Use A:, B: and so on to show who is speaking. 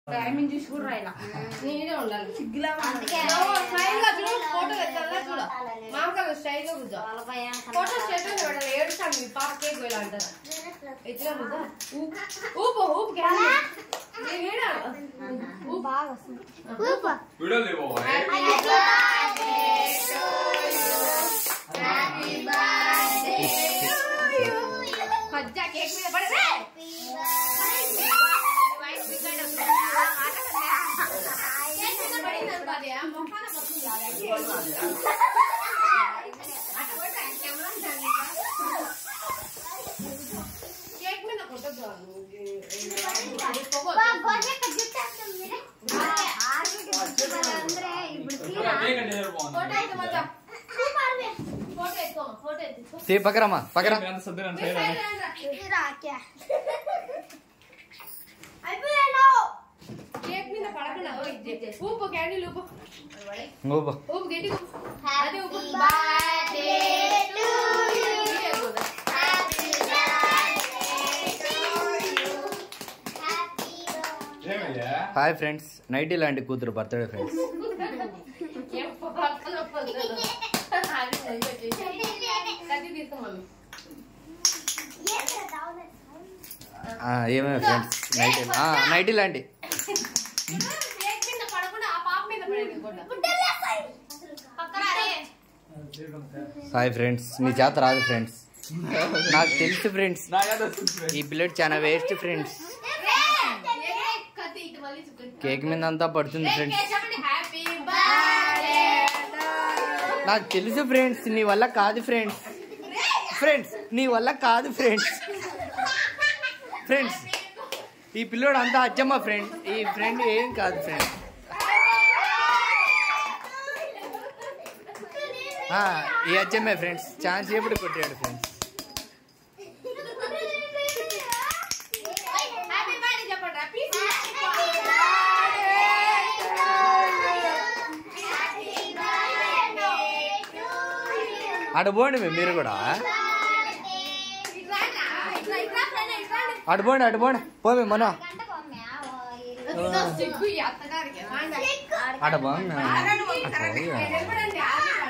A: Timing చూసి కూడా రాయలా
B: నేనే ఉండాలి
A: సిగ్గులా
C: అందుకే
B: స్టైల్ గా చూడు ఫోటో ఎత్తాలా చూడ మామకాలు స్టైల్ గా కూర్చో ఫోటో స్టేట్ పెట్టాలి ఏడుస్తాను మీ పాప కేక్ పోయిలా అంటారు ఎత్తినా ముద్ద ఊపు ఊపు క్యారీ నేను ఏడా
C: బాగా వస్తుంది
D: వీడియో లేవో
B: మజ్జా కేక్ మీద పడదే కేక్ మీద పడింది అనుకోదే మొహాన పడుతుంది కేక్ మీద కొట్టద్దు ఫోటో అయితే మళ్ళా ఫోటో ఎత్తుకో ఫోటో ఎత్తుకో
E: తీ పక్కరమ్మా పక్కన
D: సర్దిన
B: కేక్ మీద పడకుండా ఊపు క్యాండిల్ ఊపు
E: ఊపు
B: ఊపు గట్టి అదే ఊపు
D: ఏమయ్యా
E: హాయ్ ఫ్రెండ్స్ నైటీ లాంటి కూతురు బర్త్డే ఫ్రెండ్స్
B: ఏం పక్కన పక్కన. అది కత్తి తీసుకో మమ్మీ
E: ఏమేమి ఫ్రెండ్స్ నైటీ నైటీ లాంటి
B: కేక్ మీద పడకుండా ఆ పాప మీద పడేది గుడ్డ. పక్కన అరే.
E: హాయ్ ఫ్రెండ్స్ నీ చేత రాదు ఫ్రెండ్స్ నాకు తెలుసు ఫ్రెండ్స్
D: నా యాద వస్తుంది
E: ఈ పిల్లట్ చాలా వేస్ట్ ఫ్రెండ్స్
B: ఏ కత్తి ఇటు మళ్ళీ చూపించు.
E: కేక్ మీద అంతా పడుతుంది
B: ఏ
E: ఫ్రెండ్స్
B: కేక్ చెప్పండి హ్యాపీ బర్త్డే
E: నాకు తెలుసు ఫ్రెండ్స్ నీ వల్ల కాదు ఫ్రెండ్స్ ఫ్రెండ్స్ నీ వల్ల కాదు ఫ్రెండ్స్ ఫ్రెండ్స్ ఈ పిల్లోడు అంతా అచ్చమ్మ ఫ్రెండ్ ఈ ఫ్రెండ్ ఏం కాదు ఫ్రెండ్ ఈ అచ్చమ్మే ఫ్రెండ్స్ ఛాన్స్ ఎప్పుడు కొట్టాడు ఫ్రెండ్స్
B: హ్యాపీ బర్త్డే చెప్పండి రా ప్లీజ్
E: అటు పోండి మే మీరు కూడా
B: ఇట్లా ఇట్లా ఇట్లా ఫ్రెండ్ ఇట్లా
E: అటు పోండి అటు పోండి పోమే మన
B: సిగ్గు ఈ అత్తగారికి రాండి.
E: అటు పోండి
B: ఆగండి,
E: అటు
B: కరెక్ట్.
E: పోయి.
B: నిలబడండి, ఆగండి.